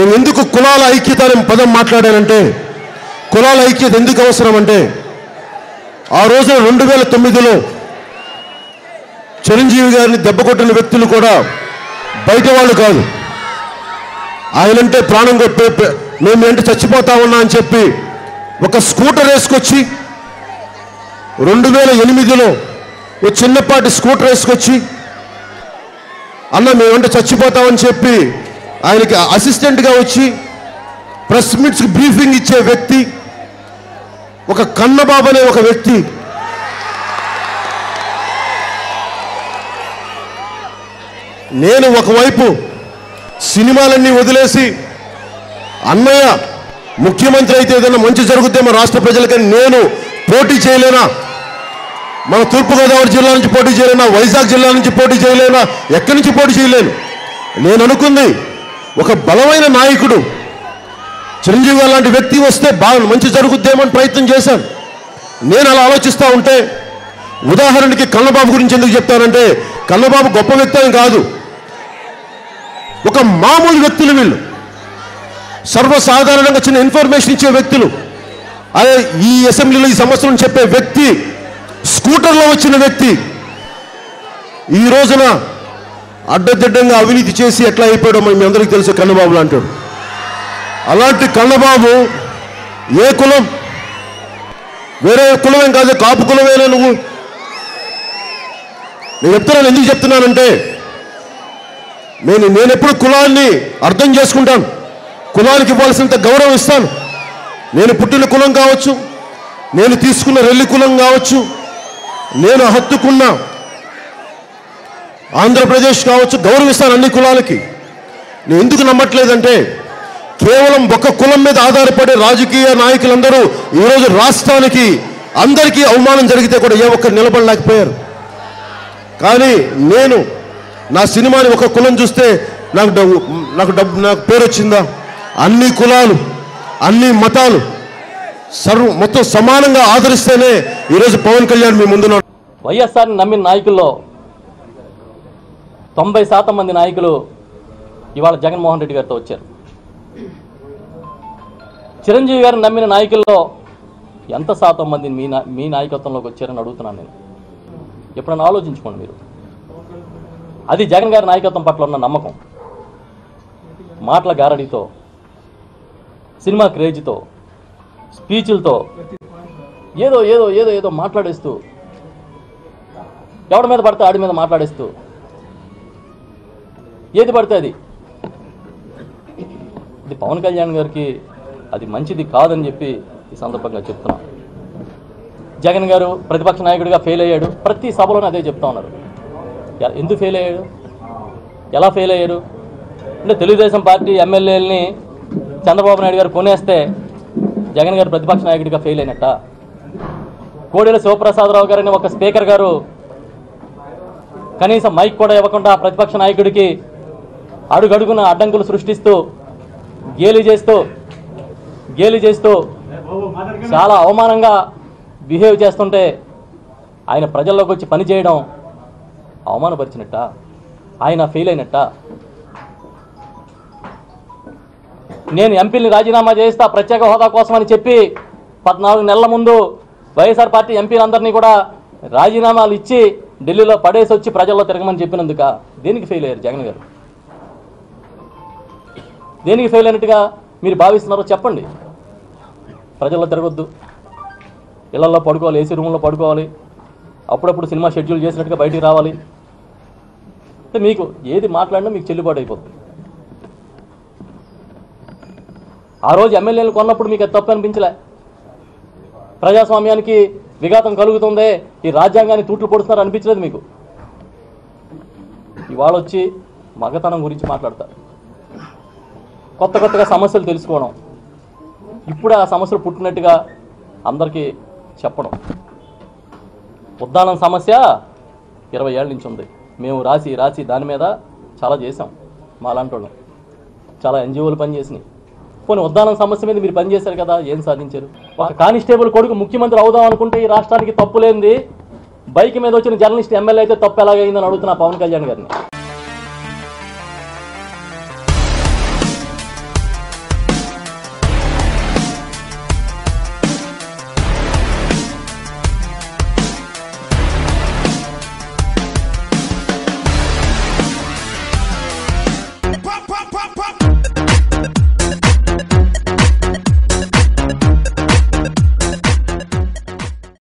నేను ఎందుకు కులాల ఐక్యత అనే పదం మాట్లాడానంటే కులాల ఐక్యత ఎందుకు అవసరం అంటే ఆ రోజున రెండు వేల తొమ్మిదిలో చిరంజీవి గారిని దెబ్బ కొట్టిన వ్యక్తులు కూడా బయట వాళ్ళు కాదు ఆయనంటే ప్రాణం కొట్టే పే- మేము ఏంటి చచ్చిపోతా ఉన్నా అని చెప్పి ఒక స్కూటర్ వేసుకొచ్చి రెండు వేల ఎనిమిదిలో ఒక చిన్నపాటి స్కూటర్ వేసుకొచ్చి అన్న మేమంటే చచ్చిపోతామని చెప్పి ఆయనకి అసిస్టెంట్గా వచ్చి ప్రెస్ మీట్స్కి బ్రీఫింగ్ ఇచ్చే వ్యక్తి ఒక కన్నబాబు అనే ఒక వ్యక్తి నేను ఒకవైపు సినిమాలన్నీ వదిలేసి అన్నయ్య ముఖ్యమంత్రి అయితే ఏదైనా మంచి జరుగుద్దేమో రాష్ట్ర ప్రజలకని నేను పోటీ చేయలేనా మన తూర్పుగోదావరి జిల్లా నుంచి పోటీ చేయలేనా వైజాగ్ జిల్లా నుంచి పోటీ చేయలేనా ఎక్కడి నుంచి పోటీ చేయలేను నేను అనుకుంది ఒక బలమైన నాయకుడు చిరంజీవి గారు లాంటి వ్యక్తి వస్తే బాగా మంచి జరుగుద్దేమో అని ప్రయత్నం చేశాను నేను అలా ఆలోచిస్తూ ఉంటే ఉదాహరణకి కన్నబాబు గురించి ఎందుకు చెప్తానంటే కన్నబాబు గొప్ప వ్యక్తి అని కాదు ఒక మామూలు వ్యక్తులు వీళ్ళు సర్వసాధారణంగా చిన్న ఇన్ఫర్మేషన్ ఇచ్చే వ్యక్తులు అదే ఈ అసెంబ్లీలో ఈ సంవత్సరం చెప్పే వ్యక్తి స్కూటర్లో వచ్చిన వ్యక్తి ఈ రోజున అడ్డదిడ్డంగా అవినీతి చేసి ఎట్లా అయిపోయాడో మీ అందరికీ తెలుసు కన్నబాబు లాంటాడు అలాంటి కన్నబాబు ఏ కులం వేరే కులమేం కాదు కాపు కులమేనా నువ్వు నేను చెప్తున్నాను ఎందుకు చెప్తున్నానంటే నేను నేను ఎప్పుడు కులాన్ని అర్థం చేసుకుంటాను కులానికి ఇవ్వాల్సినంత గౌరవం ఇస్తాను నేను పుట్టిన కులం కావచ్చు నేను తీసుకున్న రెల్లి కులం కావచ్చు నేను హత్తుకున్న ఆంధ్రప్రదేశ్ కావచ్చు గౌరవిస్తాను అన్ని కులాలకి నేను ఎందుకు నమ్మట్లేదంటే కేవలం ఒక కులం మీద ఆధారపడే రాజకీయ నాయకులందరూ ఈరోజు రాష్ట్రానికి అందరికీ అవమానం జరిగితే కూడా ఏ ఒక్కరు నిలబడలేకపోయారు కానీ నేను నా సినిమాని ఒక కులం చూస్తే నాకు డబ్బు నాకు డబ్బు నాకు పేరు వచ్చిందా అన్ని కులాలు అన్ని మతాలు సర్వ మొత్తం సమానంగా ఆదరిస్తేనే ఈరోజు పవన్ కళ్యాణ్ మీ ముందున్నాడు వైఎస్ఆర్ని నమ్మిన నాయకుల్లో తొంభై శాతం మంది నాయకులు ఇవాళ జగన్మోహన్ రెడ్డి గారితో వచ్చారు చిరంజీవి గారిని నమ్మిన నాయకుల్లో ఎంత శాతం మంది మీ నా మీ నాయకత్వంలోకి వచ్చారని అడుగుతున్నాను నేను ఎప్పుడైనా ఆలోచించుకోండి మీరు అది జగన్ గారి నాయకత్వం పట్ల ఉన్న నమ్మకం మాటల గారడితో సినిమా క్రేజ్తో స్పీచ్లతో ఏదో ఏదో ఏదో ఏదో మాట్లాడేస్తూ ఎవడి మీద పడితే ఆడి మీద మాట్లాడేస్తూ ఏది పడితే అది ఇది పవన్ కళ్యాణ్ గారికి అది మంచిది కాదని చెప్పి ఈ సందర్భంగా చెప్తున్నా జగన్ గారు ప్రతిపక్ష నాయకుడిగా ఫెయిల్ అయ్యాడు ప్రతి సభలోనే అదే చెప్తా ఉన్నారు ఎ- ఎందుకు ఫెయిల్ అయ్యాడు ఎలా ఫెయిల్ అయ్యారు అంటే తెలుగుదేశం పార్టీ ఎమ్మెల్యేలని చంద్రబాబు నాయుడు గారు కొనేస్తే జగన్ గారు ప్రతిపక్ష నాయకుడిగా ఫెయిల్ అయినట్ట కోడెల శివప్రసాదరావు గారిని ఒక స్పీకర్ గారు కనీసం మైక్ కూడా ఇవ్వకుండా ప్రతిపక్ష నాయకుడికి అడుగడుగున అడ్డంకులు సృష్టిస్తూ గేలి చేస్తూ గేలి చేస్తూ చాలా అవమానంగా బిహేవ్ చేస్తుంటే ఆయన ప్రజల్లోకి వచ్చి పని చేయడం అవమానపరిచినట్ట ఆయన ఫెయిల్ అయినట్ట నేను ఎంపీని రాజీనామా చేస్తా ప్రత్యేక హోదా కోసం అని చెప్పి పద్నాలుగు నెలల ముందు వైఎస్ఆర్ పార్టీ ఎంపీలందరినీ కూడా రాజీనామాలు ఇచ్చి ఢిల్లీలో పడేసి వచ్చి ప్రజల్లో తిరగమని చెప్పినందుక దేనికి ఫెయిల్ అయ్యారు జగన్ గారు దేనికి ఫెయిల్ అయినట్టుగా మీరు భావిస్తున్నారో చెప్పండి ప్రజల్లో తిరగొద్దు ఇళ్లలో పడుకోవాలి ఏసీ రూమ్లో పడుకోవాలి అప్పుడప్పుడు సినిమా షెడ్యూల్ చేసినట్టుగా బయటికి రావాలి అంటే మీకు ఏది మాట్లాడినా మీకు చెల్లుబాటు అయిపోతుంది ఆ రోజు ఎమ్మెల్యేలు కొన్నప్పుడు మీకు అది తప్పు అనిపించలే ప్రజాస్వామ్యానికి విఘాతం కలుగుతుందే ఈ రాజ్యాంగాన్ని తూట్లు పొడుస్తున్నారు అనిపించలేదు మీకు ఇవాళ వచ్చి మగతనం గురించి మాట్లాడతారు కొత్త కొత్తగా సమస్యలు తెలుసుకోవడం ఇప్పుడు ఆ సమస్యలు పుట్టినట్టుగా అందరికీ చెప్పడం ఉద్దానం సమస్య ఇరవై ఏళ్ళ నుంచి ఉంది మేము రాసి రాసి దాని మీద చాలా చేసాం మా లాంటి వాళ్ళం చాలా ఎన్జిఓలు పనిచేసినాయి పోనీ ఉద్దానం సమస్య మీద మీరు పనిచేశారు కదా ఏం సాధించారు ఒక కానిస్టేబుల్ కొడుకు ముఖ్యమంత్రి అవుదాం అనుకుంటే ఈ రాష్ట్రానికి తప్పు లేనిది బైక్ మీద వచ్చిన జర్నలిస్ట్ ఎమ్మెల్యే అయితే తప్పు ఎలాగైందని అడుగుతున్నా పవన్ కళ్యాణ్ గారిని